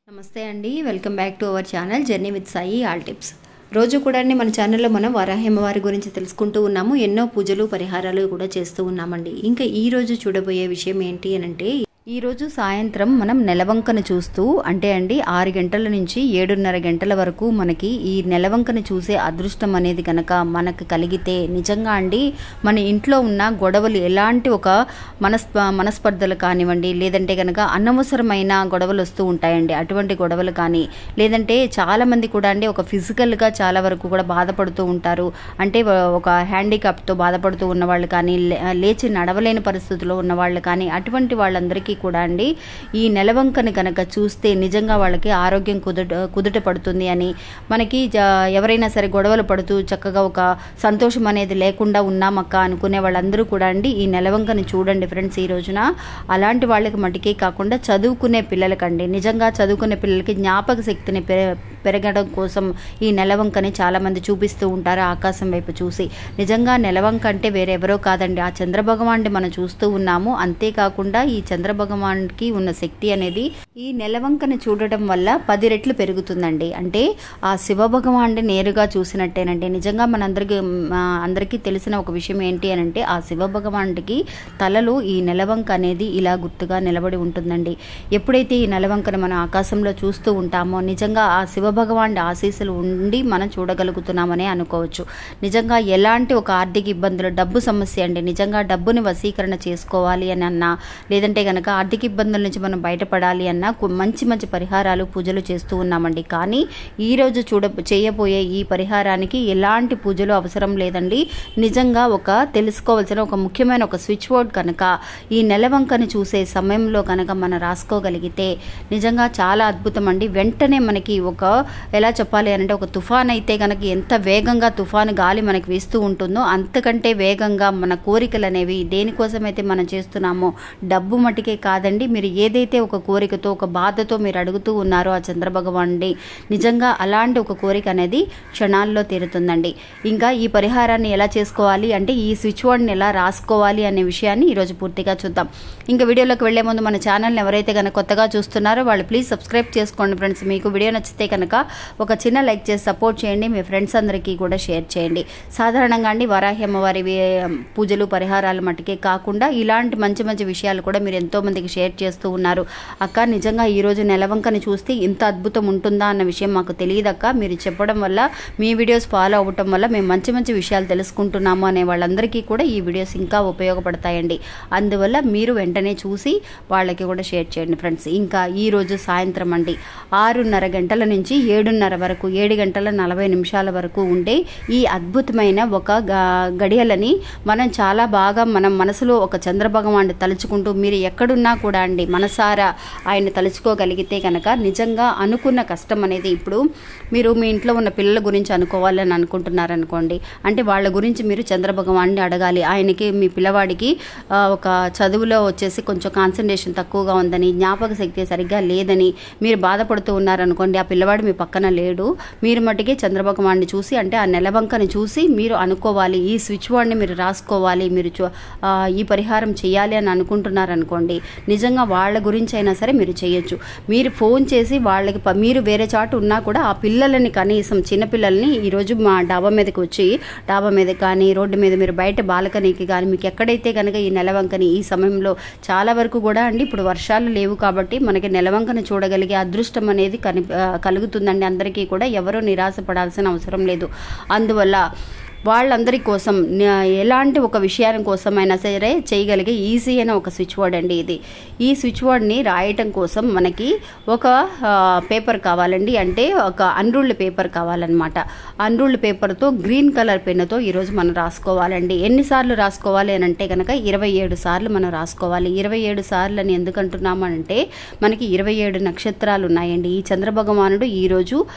నమస్తే అండి welcome back to our channel journey with Sai all tips రోజు కూడా అండి మన ఛానల్లో మనం వరాహమ్మవారి గురించి తెలుసుకుంటూ ఉన్నాము ఎన్నో పూజలు పరిహారాలు కూడా చేస్తూ ఉన్నామండి ఇంకా ఈ రోజు చూడబోయే విషయం ఏంటి అని అంటే ఈ రోజు సాయంత్రం మనం నెలవంకను చూస్తూ అంటే అండి ఆరు గంటల నుంచి ఏడున్నర గంటల వరకు మనకి ఈ నెలవంకను చూసే అదృష్టం అనేది కనుక మనకు కలిగితే నిజంగా అండి మన ఇంట్లో ఉన్న గొడవలు ఎలాంటి ఒక మనస్ప మనస్పర్ధలు కానివ్వండి లేదంటే కనుక అనవసరమైన గొడవలు వస్తూ ఉంటాయండి అటువంటి గొడవలు కానీ లేదంటే చాలా మంది కూడా అండి ఒక ఫిజికల్గా చాలా వరకు కూడా బాధపడుతూ ఉంటారు అంటే ఒక హ్యాండిక్యాప్తో బాధపడుతూ ఉన్న వాళ్ళు కానీ లే- లేచి నడవలేని పరిస్థితిలో ఉన్న వాళ్ళు కానీ అటువంటి వాళ్ళందరికీ కూడా అండి ఈ నెలవంకను కనుక చూస్తే నిజంగా వాళ్ళకి ఆరోగ్యం కుదుట కుదుట పడుతుంది అని మనకి జ- ఎవరైనా సరే గొడవలు పడుతూ చక్కగా ఒక సంతోషం అనేది లేకుండా ఉన్నామక్క అనుకునే వాళ్ళందరూ కూడా అండి ఈ నెలవంకను చూడండి ఫ్రెండ్స్ ఈ రోజున అలాంటి వాళ్ళకి మటుకే కాకుండా చదువుకునే పిల్లలకండి నిజంగా చదువుకునే పిల్లలకి జ్ఞాపక శక్తిని పె- పెరగడం కోసం ఈ నెలవంకని చాలామంది చూపిస్తూ ఉంటారు ఆకాశం వైపు చూసి నిజంగా నెలవంక అంటే వేరెవరో కాదండి ఆ చంద్రభగవాన్ని మనం చూస్తూ ఉన్నాము అంతేకాకుండా ఈ చంద్రభగవాన్కి ఉన్న శక్తి అనేది ఈ నెలవంకను చూడటం వల్ల పది రెట్లు పెరుగుతుందండి అంటే ఆ శివ భగవాన్ని నేరుగా చూసినట్టేనండి నిజంగా మనందరికీ ఆ, అందరికీ తెలిసిన ఒక విషయం ఏంటి అని అంటే ఆ శివ భగవానుడికి తలలో ఈ నెలవంక అనేది ఇలా గుర్తుగా నిలబడి ఉంటుందండి ఎప్పుడైతే ఈ నెలవంకను మనం ఆకాశంలో చూస్తూ ఉంటామో నిజంగా ఆ శివ భగవానుడి ఆశీస్సులు ఉండి మనం చూడగలుగుతున్నామనే అనుకోవచ్చు నిజంగా ఎలాంటి ఒక ఆర్థిక ఇబ్బందులు డబ్బు సమస్య అండి నిజంగా డబ్బుని వశీకరణ చేసుకోవాలి అని అన్నా లేదంటే కనుక ఆర్థిక ఇబ్బందుల నుంచి మనం బయటపడాలి అన్నా కు- మంచి మంచి పరిహారాలు పూజలు చేస్తూ ఉన్నామండి కానీ ఈ రోజు చూడ చేయబోయే ఈ పరిహారానికి ఎలాంటి పూజలు అవసరం లేదండి నిజంగా ఒక తెలుసుకోవాల్సిన ఒక ముఖ్యమైన ఒక స్విచ్ బోర్డ్ కనుక ఈ నెలవంకని చూసే సమయంలో కనుక మనం రాసుకోగలిగితే నిజంగా చాలా అద్భుతం అండి వెంటనే మనకి ఒక ఎలా చెప్పాలి అంటే ఒక తుఫాన్ అయితే కనుక ఎంత వేగంగా తుఫాను గాలి మనకి వీస్తూ ఉంటుందో అంతకంటే వేగంగా మన కోరికలు అనేవి దేనికోసమైతే మనం చేస్తున్నామో డబ్బు మటుకే కాదండి మీరు ఏదైతే ఒక కోరికతో ఒక బాధతో మీరు అడుగుతూ ఉన్నారో ఆ చంద్రభగవానుడి నిజంగా అలాంటి ఒక కోరిక అనేది క్షణాల్లో తీరుతుందండి ఇంకా ఈ పరిహారాన్ని ఎలా చేసుకోవాలి అంటే ఈ స్విచ్ బోర్డ్ని ఎలా రాసుకోవాలి అనే విషయాన్ని ఈరోజు పూర్తిగా చూద్దాం ఇంకా వీడియోలోకి వెళ్లే ముందు మన ఛానల్ని ఎవరైతే కనుక కొత్తగా చూస్తున్నారో వాళ్ళు ప్లీజ్ సబ్స్క్రైబ్ చేసుకోండి ఫ్రెండ్స్ మీకు వీడియో నచ్చితే కనుక ఒక చిన్న లైక్ చేసి సపోర్ట్ చేయండి మీ ఫ్రెండ్స్ అందరికీ కూడా షేర్ చేయండి సాధారణంగా అండి వరాహి అమ్మవారి వే- పూజలు పరిహారాలు మట్టుకే కాకుండా ఇలాంటి మంచి మంచి విషయాలు కూడా మీరు ఎంతో మందికి షేర్ చేస్తూ ఉన్నారు అక్క నిజంగా ఈ రోజు నెలవంకని చూస్తే ఇంత అద్భుతం ఉంటుందా అన్న విషయం మాకు తెలియదక్క మీరు చెప్పడం వల్ల మీ వీడియోస్ ఫాలో అవ్వటం వల్ల మేము మంచి మంచి విషయాలు తెలుసుకుంటున్నాము అనే వాళ్ళందరికీ కూడా ఈ వీడియోస్ ఇంకా ఉపయోగపడతాయండి అందువల్ల మీరు వెంటనే చూసి వాళ్ళకి కూడా షేర్ చేయండి ఫ్రెండ్స్ ఇంకా ఈ రోజు సాయంత్రం అండి ఆరున్నర గంటల నుంచి ఏడున్నర వరకు ఏడు గంటల నలభై నిమిషాల వరకు ఉండే ఈ అద్భుతమైన ఒక గ- గడియలని మనం చాలా బాగా మనం మనసులో ఒక చంద్రభగవాన్ని తలుచుకుంటూ మీరు ఎక్కడున్నా కూడా అండి మనసారా ఆయన తలుచుకోగలిగితే కనుక నిజంగా అనుకున్న కష్టం అనేది ఇప్పుడు మీరు మీ ఇంట్లో ఉన్న పిల్లల గురించి అనుకోవాలని అనుకుంటున్నారనుకోండి అంటే వాళ్ళ గురించి మీరు చంద్రభగవాన్ని అడగాలి ఆయనకి మీ పిల్లవాడికి ఆ, ఒక చదువులో వచ్చేసి కొంచెం కాన్సన్ట్రేషన్ తక్కువగా ఉందని జ్ఞాపక శక్తి సరిగ్గా లేదని మీరు బాధపడుతూ ఉన్నారనుకోండి ఆ పిల్లవాడు మీ పక్కన లేడు మీరు మట్టుకే చంద్రభగవాన్ని చూసి అంటే ఆ నెలవంకని చూసి మీరు అనుకోవాలి ఈ స్విచ్ బోర్డ్ని మీరు రాసుకోవాలి మీరు చూ- ఆ, ఈ పరిహారం చేయాలి అని అనుకుంటున్నారనుకోండి నిజంగా వాళ్ళ గురించి అయినా సరే మీరు చేయొచ్చు మీరు ఫోన్ చేసి వాళ్ళకి ప- మీరు వేరే చాటు ఉన్నా కూడా ఆ పిల్లలని కనీసం చిన్నపిల్లల్ని ఈరోజు మా డాబా మీదకి వచ్చి డాబా మీద కానీ రోడ్డు మీద మీరు బయట బాల్కనీకి కానీ మీకు ఎక్కడైతే కనుక ఈ నెలవంకని ఈ సమయంలో చాలా వరకు కూడా అండి ఇప్పుడు వర్షాలు లేవు కాబట్టి మనకి నెలవంకని చూడగలిగే అదృష్టం అనేది కని ఆ, కలుగుతుందండి అందరికీ కూడా ఎవరూ నిరాశపడాల్సిన అవసరం లేదు అందువల్ల వాళ్ళందరి కోసం న- ఎలాంటి ఒక విషయాన్ని కోసమైనా సరే చేయగలిగే ఈజీ అయిన ఒక స్విచ్ బోర్డ్ అండి ఇది ఈ స్విచ్ బోర్డ్ని రాయటం కోసం మనకి ఒక ఆ, పేపర్ కావాలండి అంటే ఒక అన్రూల్డ్ పేపర్ కావాలన్నమాట అన్రూల్డ్ పేపర్తో గ్రీన్ కలర్ పెన్నుతో ఈరోజు మనం రాసుకోవాలండి ఎన్నిసార్లు రాసుకోవాలి అని అంటే కనుక ఇరవై ఏడు సార్లు మనం రాసుకోవాలి ఇరవై ఏడు సార్లు అని ఎందుకు అంటున్నాము అంటే మనకి ఇరవై ఏడు నక్షత్రాలు ఉన్నాయండి ఈ చంద్రభగవానుడు ఈరోజు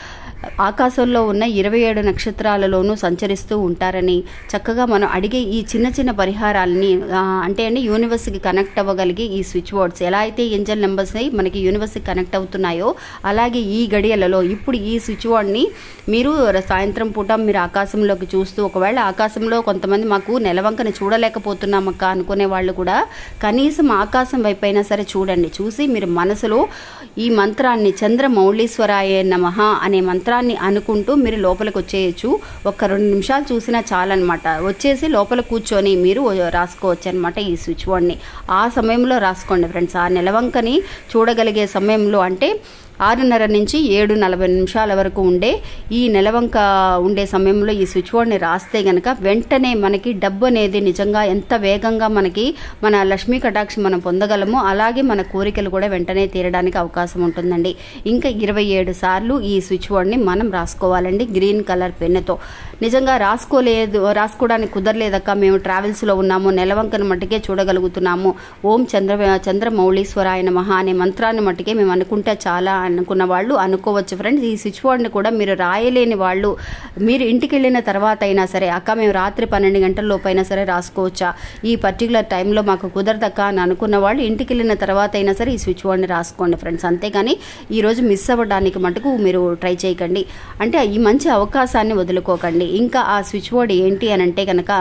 ఆకాశంలో ఉన్న ఇరవై ఏడు నక్షత్రాలలోనూ సంచరిస్తూ ఉంటారని చక్కగా మనం అడిగే ఈ చిన్న చిన్న పరిహారాలని ఆ, అంటే అండి యూనివర్స్కి కనెక్ట్ అవ్వగలిగే ఈ స్విచ్ బోర్డ్స్ ఎలా అయితే ఏంజల్ నెంబర్స్ మనకి యూనివర్స్కి కనెక్ట్ అవుతున్నాయో అలాగే ఈ గడియలలో ఇప్పుడు ఈ స్విచ్ బోర్డ్ని మీరు ర- సాయంత్రం పూట మీరు ఆకాశంలోకి చూస్తూ ఒకవేళ ఆకాశంలో కొంతమంది మాకు నెలవంకని చూడలేకపోతున్నామక్క అనుకునే వాళ్ళు కూడా కనీసం ఆకాశం వైపు అయినా సరే చూడండి చూసి మీరు మనసులో ఈ మంత్రాన్ని చంద్ర మౌళీశ్వరాయ నమః అనే మంత్రాన్ని అనుకుంటూ మీరు లోపలికి వచ్చేయచ్చు ఒక రెండు నిమిషాలు చూసినా చాలన్నమాట వచ్చేసి లోపల కూర్చొని మీరు రాసుకోవచ్చు అనమాట ఈ స్విచ్ బోర్డ్ని ఆ సమయంలో రాసుకోండి ఫ్రెండ్స్ ఆ నెలవంకని చూడగలిగే సమయంలో అంటే ఆరున్నర నుంచి ఏడు నలభై నిమిషాల వరకు ఉండే ఈ నెలవంక ఉండే సమయంలో ఈ స్విచ్ బోర్డ్ని రాస్తే గనక వెంటనే మనకి డబ్బు అనేది నిజంగా ఎంత వేగంగా మనకి మన లక్ష్మీ కటాక్షి మనం పొందగలమో అలాగే మన కోరికలు కూడా వెంటనే తీరడానికి అవకాశం ఉంటుందండి ఇంకా ఇరవై ఏడు సార్లు ఈ స్విచ్ బోర్డ్ని మనం రాసుకోవాలండి గ్రీన్ కలర్ పెన్నుతో నిజంగా రాసుకోలేదు రాసుకోవడానికి కుదరలేదక్క మేము ట్రావెల్స్లో ఉన్నాము నెలవంకను మట్టుకే చూడగలుగుతున్నాము ఓం చంద్ర చంద్ర మౌళీశ్వరాయ నమః అనే మంత్రాన్ని మట్టుకే మేము అనుకుంటే చాలా అనుకున్న వాళ్ళు అనుకోవచ్చు ఫ్రెండ్స్ ఈ స్విచ్ బోర్డ్ని కూడా మీరు రాయలేని వాళ్ళు మీరు ఇంటికి వెళ్ళిన తర్వాత అయినా సరే అక్క మేము రాత్రి పన్నెండు గంటల లోపు అయినా సరే రాసుకోవచ్చా ఈ పర్టికులర్ టైంలో మాకు కుదరదక్క అని అనుకున్న వాళ్ళు ఇంటికి వెళ్ళిన తర్వాత అయినా సరే ఈ స్విచ్ బోర్డ్ని రాసుకోండి ఫ్రెండ్స్ అంతేగాని ఈరోజు మిస్ అవ్వడానికి మటుకు మీరు ట్రై చేయకండి అంటే ఈ మంచి అవకాశాన్ని వదులుకోకండి ఇంకా ఆ స్విచ్ బోర్డ్ ఏంటి అని అంటే కనుక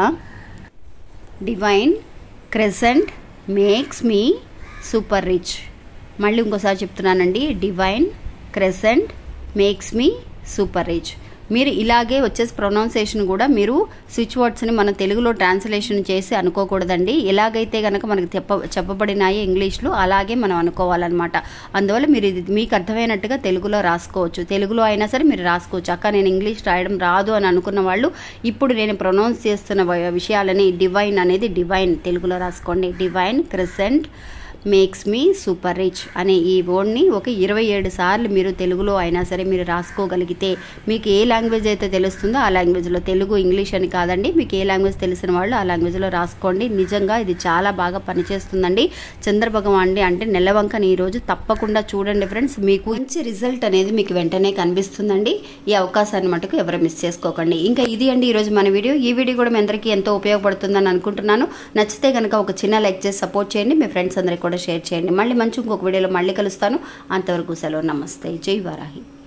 divine crescent makes me super rich మళ్ళీ ఇంకోసారి చెప్తున్నానండి divine crescent makes me super rich మీరు ఇలాగే వచ్చేసి ప్రొనౌన్సియేషన్ కూడా మీరు స్విచ్ వర్డ్స్ని మన తెలుగులో ట్రాన్స్లేషన్ చేసి అనుకోకూడదండి ఎలాగైతే కనుక మనకి చెప్ప చెప్పబడినాయి ఇంగ్లీష్లో అలాగే మనం అనుకోవాలన్నమాట అందువల్ల మీరు ఇది మీకు అర్థమైనట్టుగా తెలుగులో రాసుకోవచ్చు తెలుగులో అయినా సరే మీరు రాసుకోవచ్చు అక్క నేను ఇంగ్లీష్ రాయడం రాదు అని అనుకున్న వాళ్ళు ఇప్పుడు నేను ప్రొనౌన్స్ చేస్తున్న వ- విషయాలని డివైన్ అనేది డివైన్ తెలుగులో రాసుకోండి divine crescent makes me super rich అనే ఈ వర్డ్ని ఒక ఇరవై ఏడు సార్లు మీరు తెలుగులో అయినా సరే మీరు రాసుకోగలిగితే మీకు ఏ లాంగ్వేజ్ అయితే తెలుస్తుందో ఆ లాంగ్వేజ్లో తెలుగు ఇంగ్లీష్ అని కాదండి మీకు ఏ లాంగ్వేజ్ తెలిసిన వాళ్ళు ఆ లాంగ్వేజ్లో రాసుకోండి నిజంగా ఇది చాలా బాగా పనిచేస్తుందండి చంద్రభగవాన్ని అంటే నెలవంకని ఈరోజు తప్పకుండా చూడండి ఫ్రెండ్స్ మీకు మంచి రిజల్ట్ అనేది మీకు వెంటనే కనిపిస్తుందండి ఈ అవకాశాన్ని మటుకు ఎవరు మిస్ చేసుకోకండి ఇంకా ఇది అండి ఈరోజు మన వీడియో ఈ వీడియో కూడా మీ అందరికీ ఎంతో ఉపయోగపడుతుందని అనుకుంటున్నాను నచ్చితే కనుక ఒక చిన్న లైక్ చేసి సపోర్ట్ చేయండి మీ ఫ్రెండ్స్ అందరికీ కూడా షేర్ చేయండి మళ్ళీ మంచి ఇంకొక వీడియోలో మళ్ళీ కలుస్తాను అంతవరకు సెలవు నమస్తే జై వారాహి